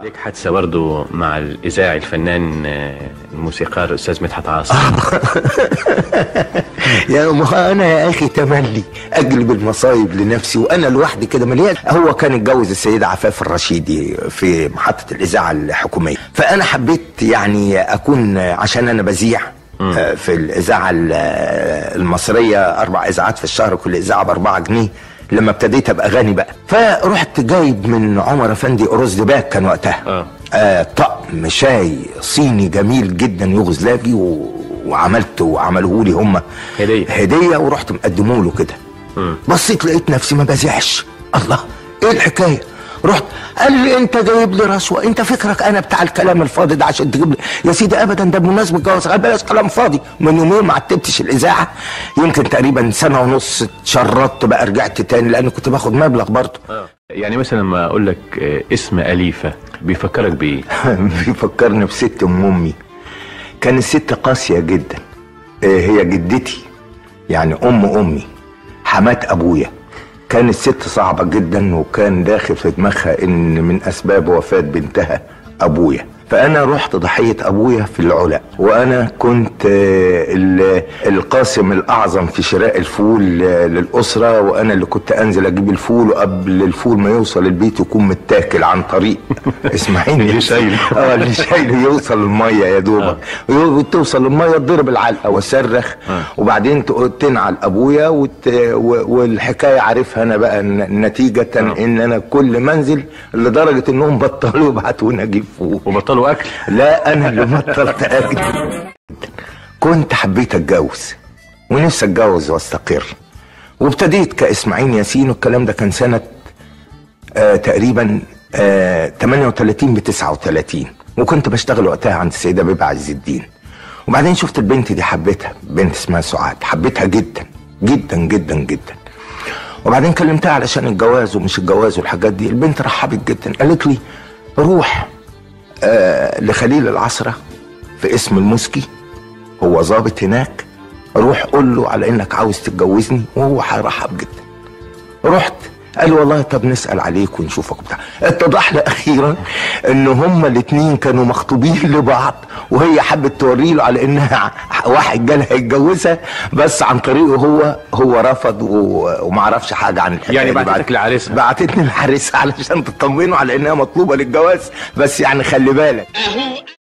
ليك حادثة برضو مع الإذاعي الفنان آه، الموسيقار الأستاذ مدحت عاصم يا ما انا يا اخي تملي اجلب المصايب لنفسي وانا لوحدي كده مليان هو كان اتجوز السيده عفاف الرشيدي في محطه الاذاعه الحكوميه فانا حبيت يعني اكون عشان انا بذيع آه، في الاذاعه ال- آه، المصريه اربع اذاعات في الشهر كل اذاعه باربعة جنيه لما ابتديت ابقى غني بقى فرحت جايب من عمر افندي ارز دباك كان وقتها آه. آه طقم شاي صيني جميل جدا يوغوسلافي و... وعملته وعملوه لي هم هدية. هديه ورحت مقدمه له كده بصيت لقيت نفسي ما بزعش الله ايه الحكايه رحت قال لي انت جايب لي رشوه انت فكرك انا بتاع الكلام الفاضي ده عشان تجيب لي يا سيدي ابدا ده بمناسبه جواز قال بلاش كلام فاضي من يومين ما عتبتش الاذاعه يمكن تقريبا سنه ونص اتشردت بقى رجعت تاني لان كنت باخد مبلغ برضه يعني مثلا لما أقول لك آه، اسم أليفة بيفكرك بإيه؟ بيفكرني بست ام امي كانت ست قاسيه جدا آه، هي جدتي يعني ام امي حمات ابويا كانت ست صعبه جدا وكان داخل في دماغها ان من اسباب وفاه بنتها ابويا فانا رحت ضحيه ابويا في العلا وانا كنت آه، ال- القاسم الاعظم في شراء الفول آه، للاسره وانا اللي كنت انزل اجيب الفول وقبل الفول ما يوصل البيت يكون متاكل عن طريق اسماعيل اللي شايله. اه اللي شايله يوصل الميه يا دوبك توصل الميه تضرب العلقه واصرخ وبعدين تق- تنعل ابويا وت... و... والحكايه عارفها انا بقى ن- نتيجه ان انا كل منزل لدرجه انهم بطلوا يبعتوني اجيب فول وبطلوا أكل لا انا اللي بطلت اجي كنت حبيت اتجوز ونفسي اتجوز واستقر وابتديت كاسماعيل ياسين والكلام ده كان سنه آه تقريبا آه 38 ب 39 وكنت بشتغل وقتها عند السيده بيبه عز الدين وبعدين شفت البنت دي حبيتها بنت اسمها سعاد حبيتها جدا جدا جدا جدا وبعدين كلمتها علشان الجواز ومش الجواز والحاجات دي البنت رحبت جدا قالت لي روح آه لخليل العصرة في اسم المسكي هو ظابط هناك روح قول له على انك عاوز تتجوزني وهو هيرحب جدا رحت قال لي والله طب نسال عليك ونشوفك وبتاع اتضح لي اخيرا ان هما الاتنين كانوا مخطوبين لبعض وهي حبت توري له على انها واحد جالها يتجوزها بس عن طريقه هو هو رفض و- وما عرفش حاجه عن الحكايه يعني دي. بعتتك لعريسها. بعتتني لعريسها علشان تطمنه على انها مطلوبه للجواز بس يعني خلي بالك اهو